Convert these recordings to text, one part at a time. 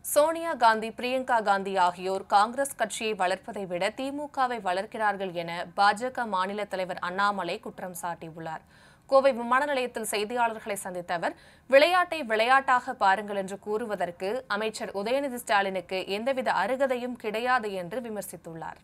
சோனியா காந்தி பிரியங்கா காந்தி ஆகியோர் காங்கிரஸ் கட்சியை வளர்ப்பதை விட திமுகவை வளர்க்கிறார்கள் என பாஜக மாநில தலைவர் அண்ணாமலை குற்றம் சாட்டியுள்ளார் கோவை விமான நிலையத்தில் செய்தியாளர்களை சந்தித்த அவர் விளையாட்டை விளையாட்டாக பாருங்கள் என்று கூறுவதற்கு அமைச்சர் உதயநிதி ஸ்டாலினுக்கு எந்தவித அருகதையும் கிடையாது என்று விமர்சித்துள்ளார்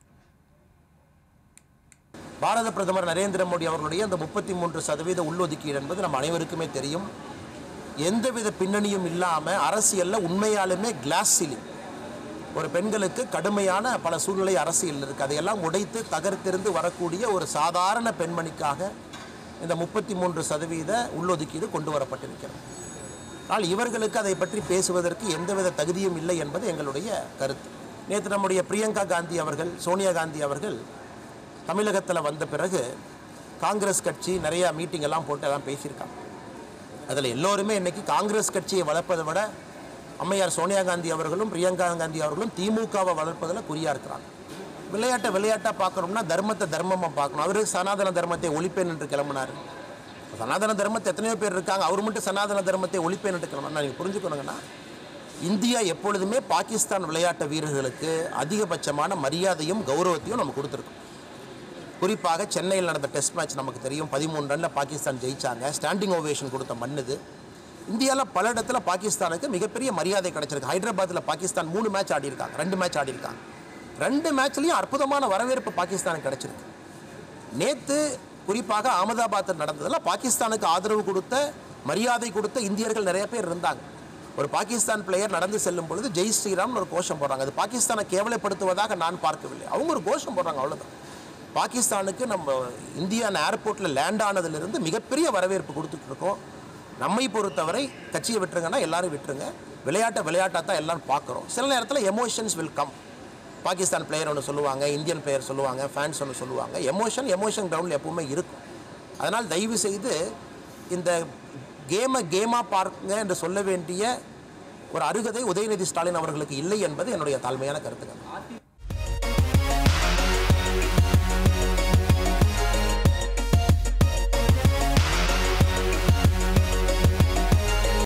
பாரத பிரதமர் நரேந்திர மோடி அவர்களுடைய அந்த முப்பத்தி மூன்று சதவீத உள்ளொதுக்கீடு என்பது நம்ம அனைவருக்குமே தெரியும் எந்தவித பின்னணியும் இல்லாமல் அரசியலில் உண்மையாலுமே கிளாஸ் சீலிங் ஒரு பெண்களுக்கு கடுமையான பல சூழ்நிலை அரசியல் இருக்குது அதையெல்லாம் உடைத்து தகர்த்தெறிந்து வரக்கூடிய ஒரு சாதாரண பெண்மணிக்காக இந்த முப்பத்தி மூன்று சதவீத உள்ளொதுக்கீடு கொண்டு வரப்பட்டிருக்கிறது ஆனால் இவர்களுக்கு அதை பற்றி பேசுவதற்கு எந்தவித தகுதியும் இல்லை என்பது எங்களுடைய கருத்து நேற்று நம்முடைய பிரியங்கா காந்தி அவர்கள் சோனியா காந்தி அவர்கள் தமிழகத்தில் வந்த பிறகு காங்கிரஸ் கட்சி நிறையா மீட்டிங் எல்லாம் போட்டு எல்லாம் பேசியிருக்காங்க அதில் எல்லோருமே இன்னைக்கு காங்கிரஸ் கட்சியை வளர்ப்பதை விட அம்மையார் சோனியா காந்தி அவர்களும் பிரியங்கா காந்தி அவர்களும் திமுகவை வளர்ப்பதில் குறியாக இருக்கிறாங்க விளையாட்டை விளையாட்டாக பார்க்கணும்னா தர்மத்தை தர்மமாக பார்க்கணும் அவரு சனாதன தர்மத்தை ஒழிப்பேன் என்று கிளம்பினார் சனாதன தர்மத்தை எத்தனையோ பேர் இருக்காங்க அவர் மட்டும் சனாதன தர்மத்தை ஒழிப்பேன் என்று கிளம்பினா நீங்கள் புரிஞ்சுக்கணுங்கன்னா இந்தியா எப்பொழுதுமே பாகிஸ்தான் விளையாட்டு வீரர்களுக்கு அதிகபட்சமான மரியாதையும் கௌரவத்தையும் நம்ம கொடுத்துருக்கோம் குறிப்பாக சென்னையில் நடந்த டெஸ்ட் மேட்ச் நமக்கு தெரியும் பதிமூணு ரனில் பாகிஸ்தான் ஜெயிச்சாங்க ஸ்டாண்டிங் ஓவேஷன் கொடுத்த மண்ணுது இந்தியாவில் பல இடத்துல பாகிஸ்தானுக்கு மிகப்பெரிய மரியாதை கிடைச்சிருக்கு ஹைதராபாத்தில் பாகிஸ்தான் மூணு மேட்ச் ஆடிருக்காங்க ரெண்டு மேட்ச் ஆடிருக்காங்க ரெண்டு மேட்ச்லேயும் அற்புதமான வரவேற்பு பாகிஸ்தானுக்கு கிடைச்சிருக்கு நேற்று குறிப்பாக அகமதாபாத்தில் நடந்ததில் பாகிஸ்தானுக்கு ஆதரவு கொடுத்த மரியாதை கொடுத்த இந்தியர்கள் நிறைய பேர் இருந்தாங்க ஒரு பாகிஸ்தான் பிளேயர் நடந்து செல்லும் பொழுது ஜெய் ஸ்ரீராம்னு ஒரு கோஷம் போடுறாங்க அது பாகிஸ்தானை கேவலப்படுத்துவதாக நான் பார்க்கவில்லை அவங்க ஒரு கோஷம் போடுறாங்க அவ்வளோதான் பாகிஸ்தானுக்கு நம்ம இந்தியான் ஏர்போர்ட்டில் லேண்ட் ஆனதிலிருந்து மிகப்பெரிய வரவேற்பு கொடுத்துட்டு இருக்கோம் நம்மை பொறுத்தவரை கட்சியை விட்டுருங்கன்னா எல்லாரும் விட்டுருங்க விளையாட்டை விளையாட்டாக தான் எல்லாரும் பார்க்குறோம் சில நேரத்தில் emotions will come Pakistan player ஒன்று சொல்லுவாங்க இந்தியன் பிளேயர் சொல்லுவாங்க ஃபேன்ஸ் ஒன்று சொல்லுவாங்க எமோஷன் எமோஷன் கிரவுண்டில் எப்பவுமே இருக்கும் அதனால் தயவு செய்து இந்த கேமை கேமாக பார்க்குங்க என்று சொல்ல வேண்டிய ஒரு அருகதை உதயநிதி ஸ்டாலின் அவர்களுக்கு இல்லை என்பது என்னுடைய தாழ்மையான கருத்துக்கள்